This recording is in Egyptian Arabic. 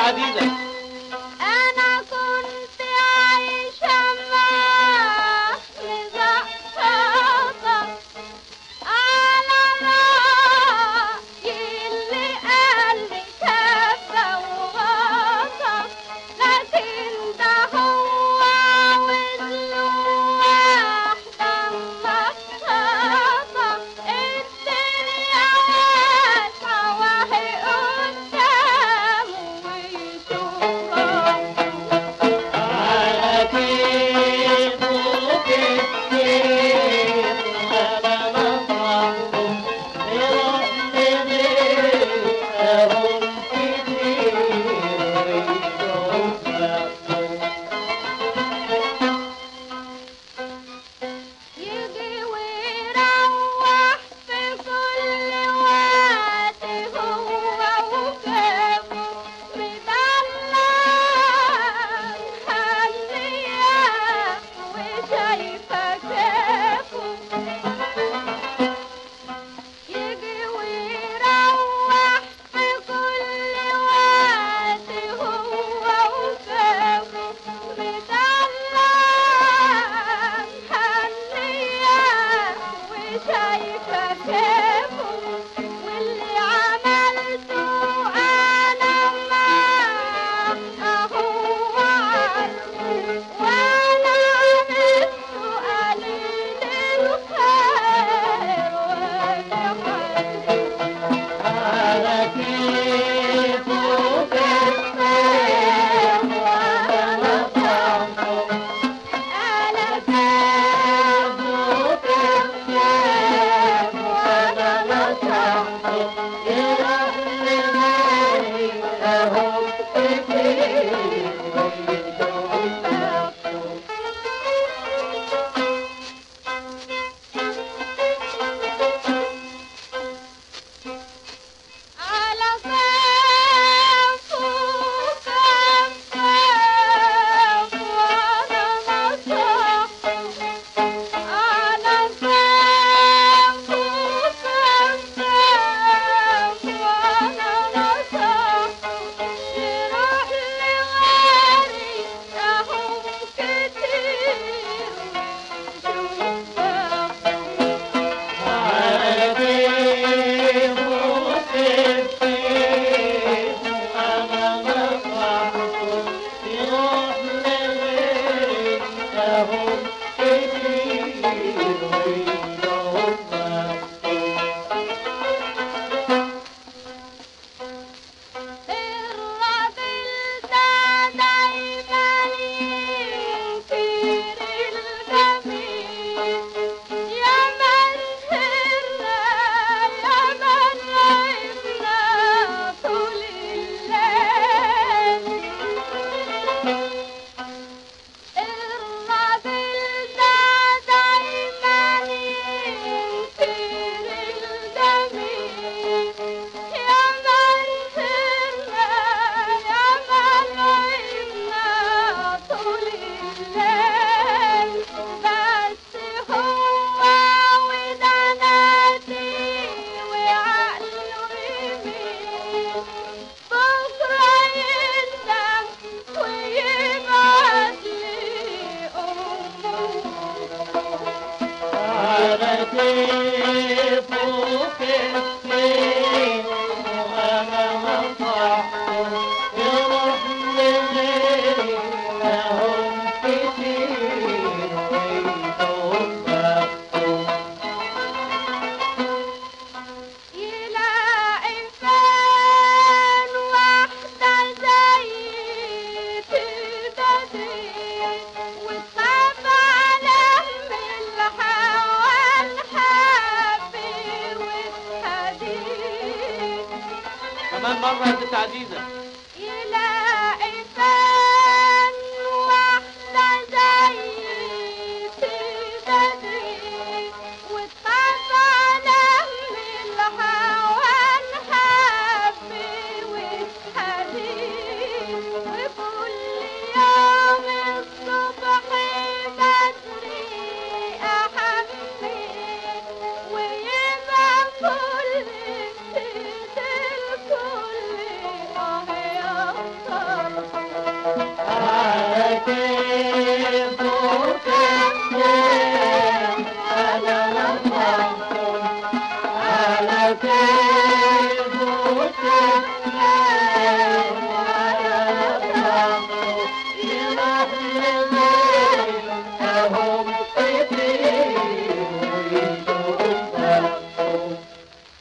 عزيزة أنا كنت عايشة مع مزقطة على رأي اللي قال لي كفة وغطا لكن ده هو عاوز له واحدة مخططة الدنيا واسعة وهي قدامه ويشوفها على كيفه كتير أنا مطرحهم يروح لغيرهم كتير يجي ويروح في كل وقت هو وكافه مدلع هنية وشايفة كافه يجي ويروح في كل وقت هو وكافه مدلع هنية وشايفة كافه واللي عملته أنا معاه أهو عارفه وأنا نفسه قليل الخير وأنا حاسه على كيفه كتير أنا مطرحهم على كيفه كتير أنا مطرحهم يروح لغيرهم كتير على كفه كفه وأنا مصحه على كفه كفه وأنا نصحه يروح لغيري أهم كتير ويشوفه على كيفه كتير أنا مطرحهم يروح لغيرهم كتير الراجل ده دايما ينكر الجميل يا من هرنا يا من عبنا طول الليل الراجل ده دايما ينكر الجميل يا من هرنا يا من عبنا طول الليل بس هو ودناتي وعقله يمين بكرة يندم ويبعت لي أمه على كيفه كتير وأنا مطرحهم يروح لغيرهم كتير ويدوم يلاقي فين واحدة زي كده دي وتخاف على من الهوى الحبي والحديد كمان مرة يا ست عزيزة يلاقي فين واحدة زي كده دي وتخاف على من الهوى الحبي والحديد وكل يوم الصبح بدري أحمي ويبقى كل الكل يا